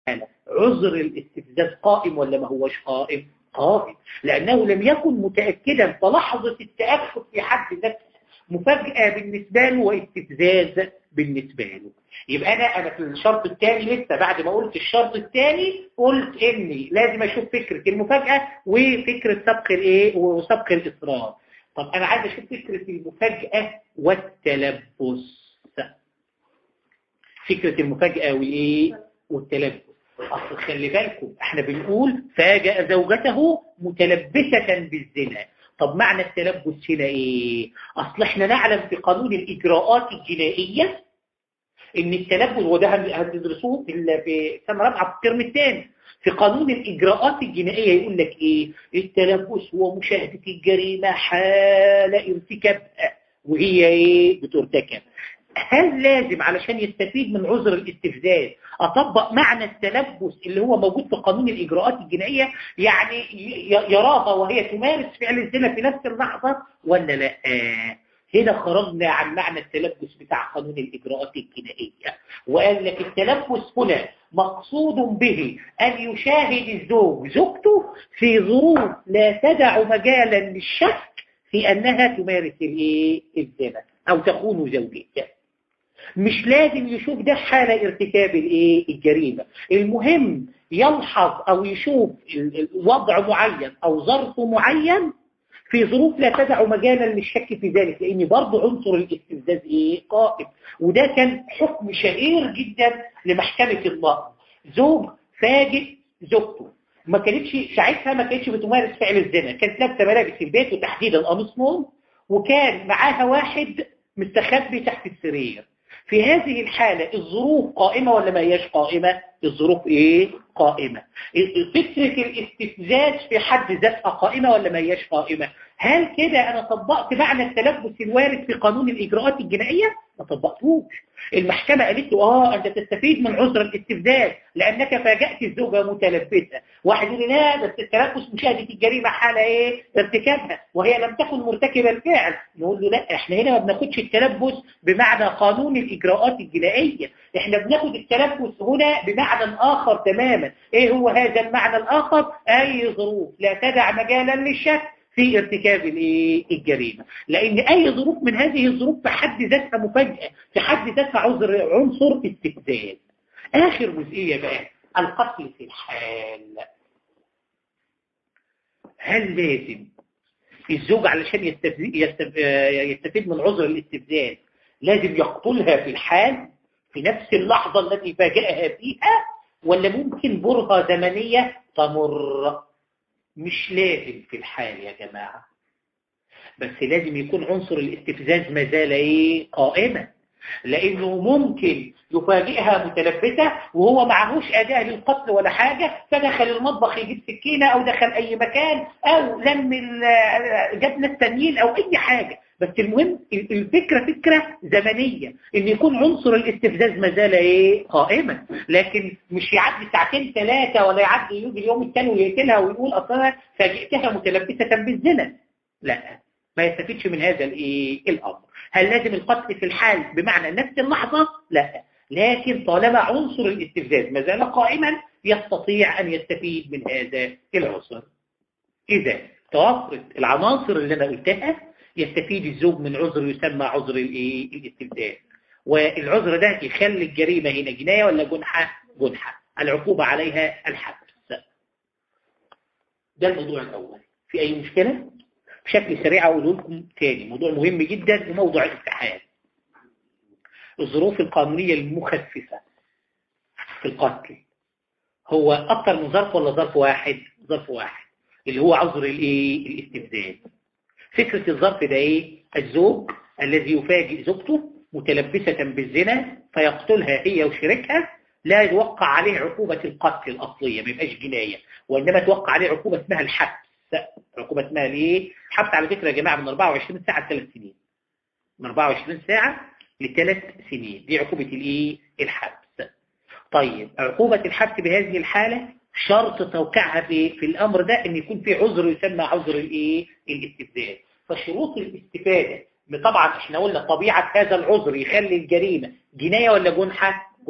عذر الاستفزاز قائم ولا ما هوش قائم قائم لأنه لم يكن متأكدا فلحظة التأكد في حد نفسه مفاجأة بالنسبة له واستفزاز بالنسبة له يبقى أنا أنا في الشرط الثاني لسه بعد ما قلت الشرط الثاني قلت إني لازم أشوف فكرة المفاجأة وفكرة سبق الإيه وسبق الإصرار طب أنا عايز أشوف فكرة المفاجأة والتلبس فكرة المفاجأة وإيه والتلبس أصل خلي بالكم احنا بنقول فاجأ زوجته متلبسة بالزنا طب معنى التلبس هنا ايه اصل احنا نعلم في قانون الاجراءات الجنائية ان التلبس وده هتدرسوه في في سنه رابعه في الترم الثاني في قانون الاجراءات الجنائيه يقول لك ايه التلبس هو مشاهده الجريمه حال ارتكابها وهي ايه بترتكب هل لازم علشان يستفيد من عذر الاستفزاز أطبق معنى التلبس اللي هو موجود في قانون الإجراءات الجنائية يعني يراها وهي تمارس فعل الزنا في نفس اللحظة ولا لا آه هنا خرجنا عن معنى التلبس بتاع قانون الإجراءات الجنائية وقال لك التلبس هنا مقصود به أن يشاهد الزوج زوجته في ظروف لا تدع مجالا للشك في أنها تمارس الزنا أو تخون زوجته مش لازم يشوف ده حالة ارتكاب الايه الجريمة المهم يلحظ او يشوف وضع معين او ظرف معين في ظروف لا تدع مجالا للشك في ذلك لان برضه عنصر الاستفزاز ايه قائم وده كان حكم شهير جدا لمحكمة النقض زوج فاجئ زوجته ما كانتش ساعتها ما كانتش بتمارس فعل الزنا كانت لابسه ملابس في البيت وتحديدا قميص نوم وكان معاها واحد مستخبي تحت السرير في هذه الحالة الظروف قائمة ولا ما هياش قائمة الظروف ايه قائمة فكرة الاستفزاز في حد ذاتها قائمة ولا ما هياش قائمة هل كده انا طبقت معنى التلبس الوارد في قانون الاجراءات الجنائية ما طبقتوش المحكمة قالت له اه انت تستفيد من عذر الاستفزاز لانك فاجأت الزوجة متلبسة واحد يقول لا بس التلبس مشاهدة الجريمة حالة ايه ارتكابها وهي لم تكن مرتكبة الفعل نقول له لا احنا هنا ما بناخدش التلبس بمعنى قانون الاجراءات الجنائية احنا بناخد التلبس هنا بمعنى اخر تماما ايه هو هذا المعنى الاخر اي ظروف لا تدع مجالا للشك في ارتكاب الجريمة لأن أي ظروف من هذه الظروف في حد ذاتها مفاجأة في حد ذاتها عذر عنصر استفزاز آخر جزئية بقى القتل في الحال هل لازم الزوج علشان يستفيد من عذر الاستفزاز لازم يقتلها في الحال في نفس اللحظة التي فاجأها فيها ولا ممكن برهة زمنية تمر مش لازم في الحال يا جماعة بس لازم يكون عنصر الاستفزاز ما زال ايه قائما لانه ممكن يفاجئها متلبسة وهو معهوش اداة للقتل ولا حاجة فدخل المطبخ يجيب سكينة او دخل اي مكان او لم جاب ناس تانيين او اي حاجة بس المهم الفكرة فكرة زمنية ان يكون عنصر الاستفزاز ما زال ايه قائما لكن مش يعدي ساعتين ثلاثة ولا يعدي يجي اليوم الثاني ويقتلها ويقول اصلا فاجئتها متلبسة بالزنا لا ما يستفيدش من هذا الايه الامر هل لازم القتل في الحال بمعنى نفس اللحظة لا لكن طالما عنصر الاستفزاز ما زال قائما يستطيع ان يستفيد من هذا العنصر اذا توفرت العناصر اللي انا قلتها يستفيد الزوج من عذر يسمى عذر الاستبداد والعذر ده يخلي الجريمة هنا جناية ولا جنحة جنحة العقوبة عليها الحبس ده الموضوع الأول في أي مشكلة بشكل سريع أقول لكم تاني موضوع مهم جدا وموضوع الامتحان الظروف القانونية المخففة في القتل هو أكثر من ظرف ولا ظرف واحد ظرف واحد اللي هو عذر الاستبداد فكرة الظرف ده ايه الزوج الذي يفاجئ زوجته متلبسة بالزنا فيقتلها هي وشريكها لا يوقع عليه عقوبة القتل الأصلية ما يبقاش جناية وإنما توقع عليه عقوبة اسمها الحبس عقوبة اسمها ليه حبس على فكرة يا جماعة من 24 ساعة لثلاث سنين من 24 ساعة لثلاث سنين دي عقوبة الايه الحبس طيب عقوبة الحبس بهذه الحالة شرط توقيعها في في الامر ده ان يكون في عذر يسمى عذر الايه الاستفزاز فشروط الاستفاده طبعا احنا قلنا طبيعه هذا العذر يخلي الجريمه جنايه ولا جنحه جنحه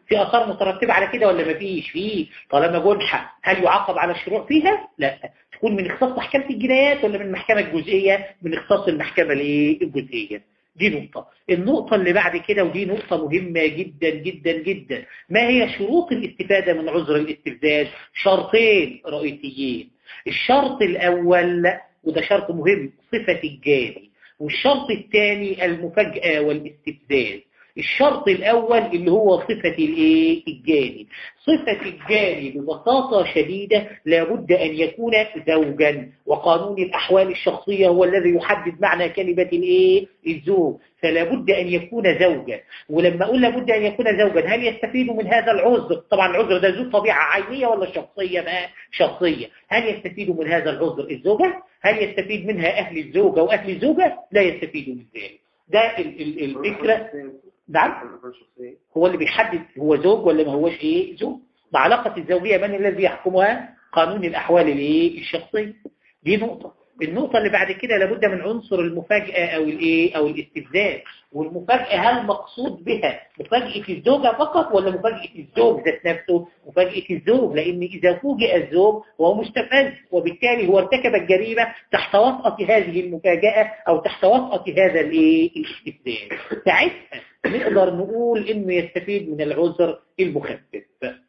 في اثار مترتبه على كده ولا ما فيش فيه طالما جنحه هل يعاقب على الشروع فيها لا تكون من اختصاص محكمه الجنايات ولا من المحكمه الجزئيه من اختصاص المحكمه الايه الجزئيه دي نقطة النقطة اللي بعد كده ودي نقطة مهمة جدا جدا جدا ما هي شروط الاستفادة من عذر الاستفزاز شرطين رئيسيين الشرط الأول وده شرط مهم صفة الجاري والشرط الثاني المفاجأة والاستفزاز الشرط الأول اللي هو صفة الايه الجاني صفة الجاني ببساطة شديدة لابد أن يكون زوجا وقانون الأحوال الشخصية هو الذي يحدد معنى كلمة الايه الزوج فلا بد أن يكون زوجا ولما أقول لابد أن يكون زوجا هل يستفيد من هذا العذر طبعا العذر ده ذو طبيعة عينية ولا شخصية ما شخصية هل يستفيد من هذا العذر الزوجة هل يستفيد منها أهل الزوجة وأهل الزوجة لا يستفيد من ذلك ده الفكرة نعم هو اللي بيحدد هو زوج ولا ما هوش ايه زوج مع علاقة الزوجية من الذي يحكمها قانون الأحوال الايه الشخصية دي نقطة النقطة اللي بعد كده لابد من عنصر المفاجأة أو الايه أو الاستفزاز والمفاجأة هل مقصود بها مفاجأة الزوجة فقط ولا مفاجأة الزوج ذات نفسه مفاجأة الزوج لأن إذا فوجئ الزوج وهو مستفز وبالتالي هو ارتكب الجريمة تحت وطأة هذه المفاجأة أو تحت وطأة هذا الايه الاستفزاز ساعتها نقدر نقول إنه يستفيد من العذر المخفف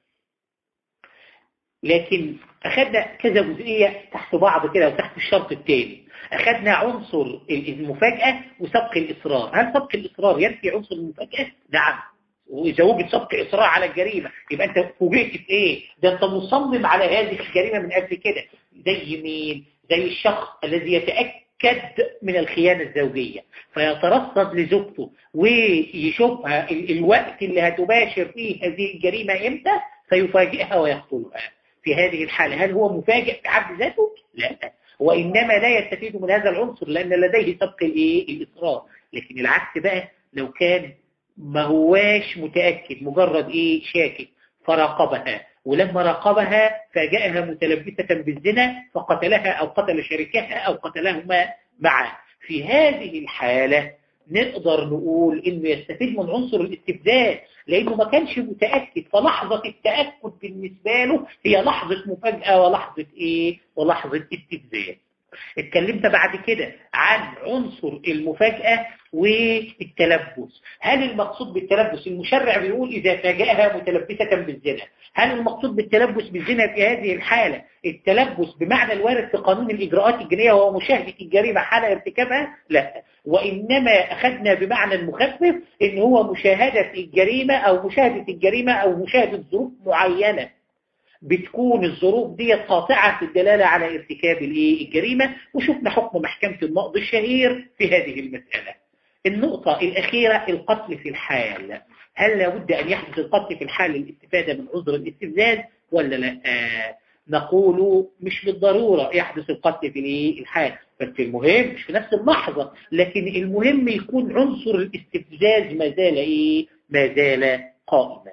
لكن أخذنا كذا جزئية تحت بعض كده وتحت الشرط الثاني أخذنا عنصر المفاجأة وسبق الإصرار هل سبق الإصرار ينفي عنصر المفاجأة؟ نعم وإذا وجد سبق إصرار على الجريمة يبقى أنت فوجئت في إيه؟ ده أنت مصمم على هذه الجريمة من قبل كده زي مين؟ زي الشخص الذي يتأكد من الخيانة الزوجية فيترصد لزوجته ويشوفها الوقت اللي هتباشر فيه هذه الجريمة إمتى فيفاجئها ويقتلها في هذه الحالة هل هو مفاجئ في حد ذاته؟ لا وإنما لا يستفيد من هذا العنصر لأن لديه سبق الإيه؟ الإصرار لكن العكس بقى لو كان ما هواش متأكد مجرد إيه شاكك فراقبها ولما راقبها فجاءها متلبسة بالزنا فقتلها أو قتل شريكها أو قتلهما معا في هذه الحالة نقدر نقول انه يستفيد من عنصر الاستفزاز لانه ما كانش متأكد فلحظة التأكد بالنسبة له هي لحظة مفاجأة ولحظة ايه ولحظة استفزاز اتكلمت بعد كده عن عنصر المفاجأة والتلبس هل المقصود بالتلبس المشرع بيقول إذا فاجأها متلبسة بالزنا هل المقصود بالتلبس بالزنا في هذه الحالة التلبس بمعنى الوارد في قانون الإجراءات الجنائية وهو مشاهدة الجريمة حال ارتكابها لا وإنما أخذنا بمعنى المخفف إن هو مشاهدة الجريمة أو مشاهدة الجريمة أو مشاهدة ظروف معينة بتكون الظروف دي قاطعة في الدلالة على ارتكاب الجريمة وشفنا حكم محكمة النقض الشهير في هذه المسألة النقطة الأخيرة القتل في الحال هل لابد أن يحدث القتل في الحال للاستفادة من عذر الاستفزاز ولا لا آه نقول مش بالضرورة يحدث القتل في الحال بس المهم مش في نفس اللحظة لكن المهم يكون عنصر الاستفزاز ما زال إيه ما زال قائما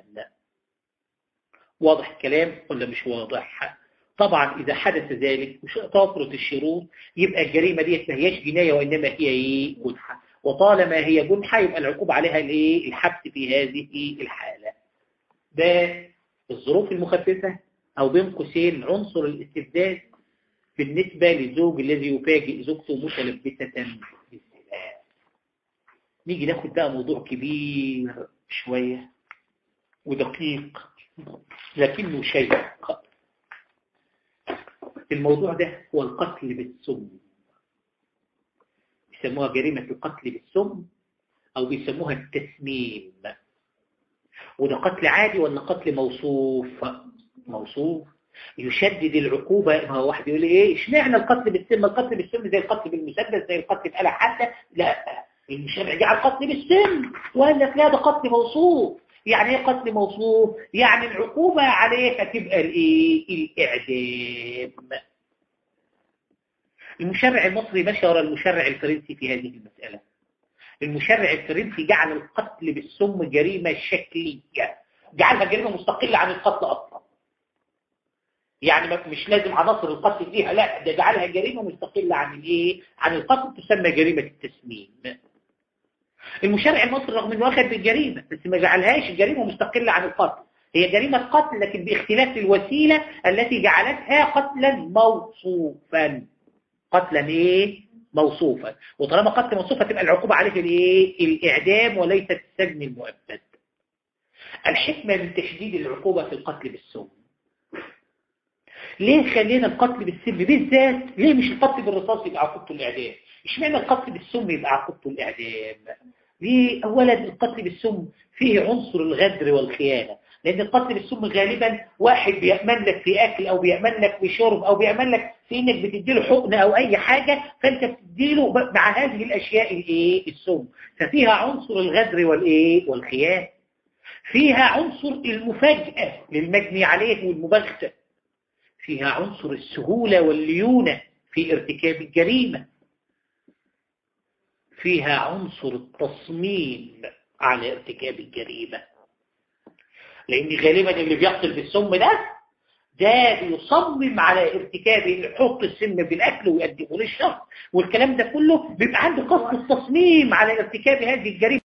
واضح الكلام ولا مش واضح طبعا إذا حدث ذلك مش توفرت الشروط يبقى الجريمة دي ما هياش جناية وإنما هي إيه جنحة وطالما هي جنحة يبقى العقوبة عليها الإيه الحبس في هذه الحالة ده الظروف المخففة أو بين قوسين عنصر الاستفزاز بالنسبة للزوج الذي يفاجئ زوجته متلبسة بالزنا نيجي ناخد بقى موضوع كبير شوية ودقيق لكنه شيء الموضوع ده هو القتل بالسم بيسموها جريمة القتل بالسم أو بيسموها التسميم وده قتل عادي ولا قتل موصوف موصوف يشدد العقوبة ما هو واحد يقول لي ايه اشمعنى القتل بالسم القتل بالسم زي القتل بالمسدس زي القتل بآلة حادة لا الشرع جعل القتل بالسم وقال لك لا ده قتل موصوف يعني ايه قتل موصوف يعني العقوبة عليه هتبقى الايه الاعدام المشرع المصري مشى ورا المشرع الفرنسي في هذه المسألة المشرع الفرنسي جعل القتل بالسم جريمة شكلية جعلها جريمة مستقلة عن القتل أصلا يعني مش لازم عناصر القتل فيها لا ده جعلها جريمة مستقلة عن الايه عن القتل تسمى جريمة التسميم المشرع المصري رغم انه اخذ بالجريمة بس ما جعلهاش الجريمة مستقلة عن القتل هي جريمة قتل لكن باختلاف الوسيلة التي جعلتها قتلا موصوفا قتلا ايه موصوفا وطالما قتل موصوفا تبقى العقوبة عليه الايه الاعدام وليس السجن المؤبد الحكمة من تشديد العقوبة في القتل بالسم ليه خلينا القتل بالسم بالذات ليه مش القتل بالرصاص يبقى عقوبته الاعدام اشمعنى القتل بالسم يبقى عقوبته الاعدام ليه اولا القتل بالسم فيه عنصر الغدر والخيانة لأن القتل بالسم غالبا واحد بيأمن لك في أكل أو بيأمن لك في شرب أو بيأمن لك في إنك بتديله حقنة أو أي حاجة فأنت بتديله مع هذه الأشياء الإيه السم ففيها عنصر الغدر والإيه والخيانة فيها عنصر المفاجأة للمجني عليه والمبغتة فيها عنصر السهولة والليونة في ارتكاب الجريمة فيها عنصر التصميم على ارتكاب الجريمة لأن غالبا اللي بيقتل بالسم ده ده بيصمم على ارتكاب يحط السم بالأكل ويقدمه للشخص والكلام ده كله بيبقى عنده قصد التصميم على ارتكاب هذه الجريمة